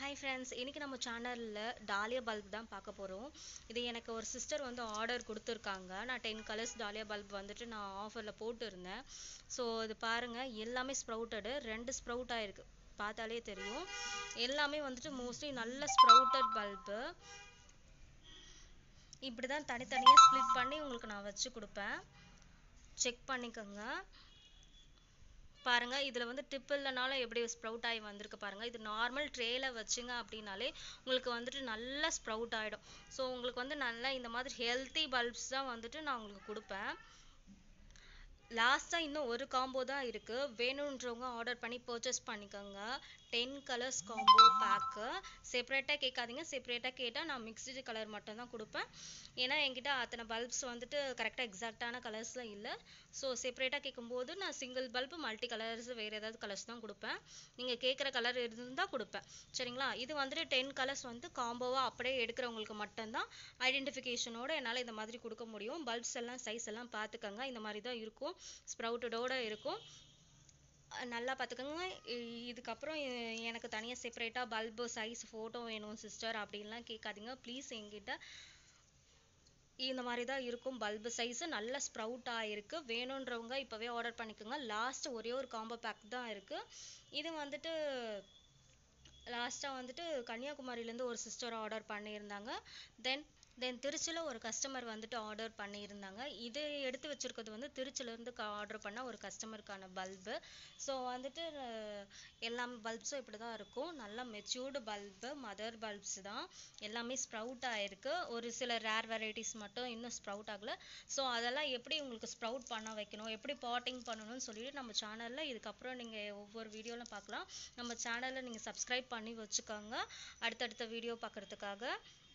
hi friends இன்றைக்கி நம்ம சேனலில் டாலியா பல்ப் தான் பார்க்க போகிறோம் இது எனக்கு ஒரு சிஸ்டர் வந்து ஆர்டர் கொடுத்துருக்காங்க நான் டென் கலர்ஸ் டாலியா பல்ப் வந்துட்டு நான் ஆஃபரில் போட்டிருந்தேன் ஸோ இது பாருங்கள் எல்லாமே ஸ்ப்ரவுட்டடு ரெண்டு ஸ்ப்ரவுட் ஆயிருக்கு பார்த்தாலே தெரியும் எல்லாமே வந்துட்டு மோஸ்ட்லி நல்ல ஸ்ப்ரவுட்டட் பல்பு இப்படி தான் தனித்தனியாக ஸ்ப்ளிட் பண்ணி உங்களுக்கு நான் வச்சு கொடுப்பேன் செக் பண்ணிக்கோங்க பாருங்க இதில் வந்து டிப் இல்லைனாலும் எப்படி ஸ்ப்ரவுட் ஆகி வந்திருக்கு பாருங்க இது நார்மல் ட்ரேல வச்சுங்க அப்படின்னாலே உங்களுக்கு வந்துட்டு நல்லா ஸ்ப்ரவுட் ஆகிடும் ஸோ உங்களுக்கு வந்து நல்லா இந்த மாதிரி ஹெல்த்தி பல்ப்ஸ் தான் வந்துட்டு நான் உங்களுக்கு கொடுப்பேன் லாஸ்ட்டாக இன்னும் ஒரு காம்போ தான் இருக்குது வேணுன்றவங்க ஆர்டர் பண்ணி பர்ச்சேஸ் பண்ணிக்கோங்க டென் கலர்ஸ் காம்போ பேக்கு செப்பரேட்டாக கேட்காதீங்க செப்பரேட்டாக கேட்டால் நான் மிக்ஸ்டு கலர் மட்டும் தான் கொடுப்பேன் ஏன்னா என்கிட்ட அத்தனை பல்ப்ஸ் வந்துட்டு கரெக்டாக எக்ஸாக்டான கலர்ஸ்லாம் இல்லை ஸோ செப்பரேட்டாக கேட்கும்போது நான் சிங்கிள் பல்பு மல்டி கலர்ஸ் வேறு ஏதாவது கலர்ஸ் தான் கொடுப்பேன் நீங்கள் கேட்குற கலர் இருந்தால் கொடுப்பேன் சரிங்களா இது வந்துட்டு டென் கலர்ஸ் வந்து காம்போவாக அப்படியே எடுக்கிறவங்களுக்கு மட்டும்தான் ஐடென்டிஃபிகேஷனோட என்னால் இந்த மாதிரி கொடுக்க முடியும் பல்ப்ஸ் எல்லாம் சைஸ் எல்லாம் பார்த்துக்கோங்க இந்த மாதிரி தான் இருக்கும் ஸ்ப்ரவுட்டடோட இருக்கும் நல்லா பார்த்துக்கோங்க இதுக்கப்புறம் எனக்கு தனியாக செப்பரேட்டாக பல்பு சைஸ் ஃபோட்டோ வேணும் சிஸ்டர் அப்படின்லாம் கேட்காதீங்க ப்ளீஸ் என்கிட்ட இந்த மாதிரி தான் இருக்கும் பல்பு சைஸு நல்ல ஸ்ப்ரவுட் ஆகிருக்கு வேணுன்றவங்க இப்போவே ஆர்டர் பண்ணிக்கோங்க லாஸ்ட் ஒரே ஒரு காம்போ பேக் தான் இருக்குது இது வந்துட்டு லாஸ்ட்டாக வந்துட்டு கன்னியாகுமரியிலேருந்து ஒரு சிஸ்டர் ஆர்டர் பண்ணியிருந்தாங்க தென் தென் திருச்சியில் ஒரு கஸ்டமர் வந்துட்டு ஆர்டர் பண்ணியிருந்தாங்க இது எடுத்து வச்சுருக்கிறது வந்து திருச்சிலேருந்து ஆர்டர் பண்ண ஒரு கஸ்டமருக்கான பல்பு ஸோ வந்துட்டு எல்லா பல்ப்ஸும் இப்படி தான் இருக்கும் நல்லா மெச்சூர்டு பல்பு மதர் பல்ப்ஸ் தான் எல்லாமே ஸ்ப்ரவுட் ஆகிருக்கு ஒரு சில ரேர் வெரைட்டிஸ் மட்டும் இன்னும் ஸ்ப்ரவுட் ஆகலை ஸோ அதெல்லாம் எப்படி உங்களுக்கு ஸ்ப்ரவுட் பண்ண வைக்கணும் எப்படி பாட்டிங் பண்ணணும்னு சொல்லிட்டு நம்ம சேனலில் இதுக்கப்புறம் நீங்கள் ஒவ்வொரு வீடியோவில் பார்க்கலாம் நம்ம சேனலில் நீங்கள் சப்ஸ்கிரைப் பண்ணி வச்சுக்கோங்க அடுத்தடுத்த வீடியோ பார்க்குறதுக்காக